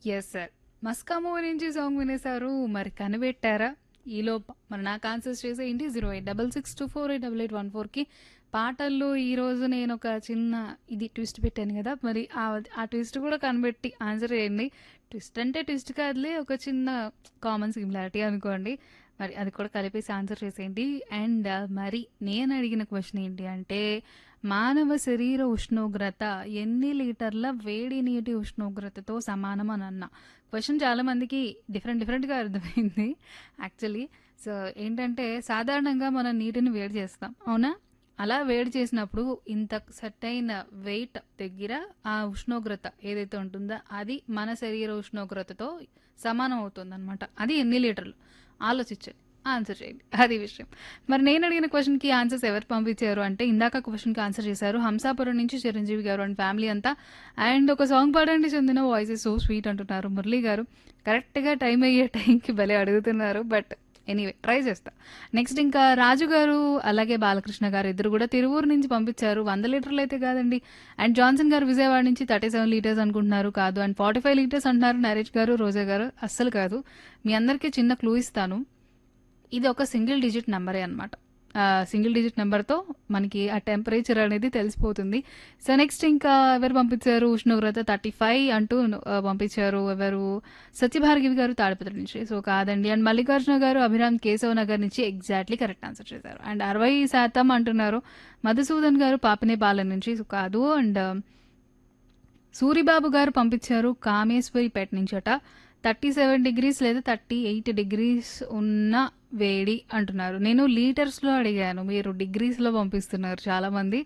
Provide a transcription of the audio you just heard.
Yes sir. 'మస్కామో' నుంచి song వినేశారు. మరి కనిపెట్టారా? ఈలోపు మరి నాకు ఆన్సర్స్ చేసేయండి 0866248814కి పాటల్లో ఈరోజు నేనొక చిన్న ఇది ట్విస్ట్ పెట్టాను గదా! మరి ఆద్ ఆ ట్విస్ట్ కూడా కనిపెట్టి ఆన్సర్ చేయండి. ట్విస్ట్ అంటే ట్విస్ట్ కాదులే ఒక చిన్న కామన్ సిమిలారిటీ అనుకోండి. మరి అది కూడా కలిపేసి ఆన్సర్ చేసేయండి. అండ్ మరి నేను అడిగిన క్వెషన్ ఏంటి అంటే మానవ శరీర ఉష్ణోగ్రత ఎన్ని లీటర్ల వేడి నీటి ఉష్ణోగ్రతతో సమానం అని అన్నా. క్వెషన్ చాలా మందికి డిఫరెంట్ డిఫరెంట్‌గా అర్థమైంది యాక్చువల్లీ. సో, ఏంటంటే సాధారణంగా మనం నీటిని వేడి చేస్తాం. అవునా? అలా వేడి చేసినప్పుడు ఇంత సెర్టైన్ వెయిట్ దగ్గర ఆ ఉష్ణోగ్రత ఏదైతే ఉంటుందో అది మన శరీర ఉష్ణోగ్రతతో సమానం అవుతుందనమాట. అది ఎన్ని లీటర్లు? ఆలోచించండి. ఆన్సర్ చేయండి. అది విషయం. మరి నేను అడిగిన క్వెషన్‌కి ఆన్సర్స్ ఎవరు పంపించారు అంటే ఇందాక క్వెషన్‌కి ఆన్సర్ చేశారు. హంసాపురం నుంచి చిరంజీవి గారు అండ్ ఫ్యామిలీ అంతా. అండ్ ఒక సాంగ్ పాడండి Chandana voice is so sweet అంటున్నారు మురళి గారు. కరెక్ట్‌గా టైం అయ్యే టైంకి భలే అడుగుతున్నారు. బట్ ఎనీవే ట్రై చేస్తా. నెక్స్ట్ ఇంకా రాజు గారు అలాగే బాలకృష్ణ గారు ఇద్దరు కూడా తిరువూరు నుంచి పంపించారు. 100 లీటర్లు అయితే కాదండి. అండ్ జాన్సన్ గారు విజయవాడ నుంచి 37 లీటర్స్ అనుకుంటున్నారు. కాదు. అండ్ 45 లీటర్స్ అంటున్నారు నరేష్ గారు, రోజా గారు. అస్సలు కాదు. మీ అందరికీ చిన్న క్లూ ఇస్తాను. ఇది ఒక సింగిల్ డిజిట్ నంబరే అనమాట. ఆహ్, సింగిల్ డిజిట్ నంబర్‌తో మనకి ఆ టెంపరేచర్ అనేది తెలిసిపోతుంది. సో, నెక్స్ట్ ఇంకా ఎవరు పంపించారు ఉష్ణోగ్రత 35 అంటూ ఆహ్, పంపించారు. ఎవరు సత్యభార్గవి గారు తాడిపత్రి నుంచి. సో, కాదండి. అండ్ మల్లికార్జున గారు అభిరామ్ కేశవ్ నగర్ నుంచి ఎగ్జాక్ట్‌లీ కరెక్ట్ ఆన్సర్ చేశారు. అండ్ 60% అంటున్నారు. మధుసూదన్ గారు పాపినేపాలెం నుంచి. సో, కాదు. అండ్ సూరిబాబు గారు పంపించారు కామేశ్వరిపేట నుంచట. 37 డిగ్రీస్ లేదా 38 డిగ్రీస్ ఉన్న వేడి అంటున్నారు. నేను లీటర్స్‌లో అడిగాను. మీరు డిగ్రీస్‌లో పంపిస్తున్నారు చాలామంది.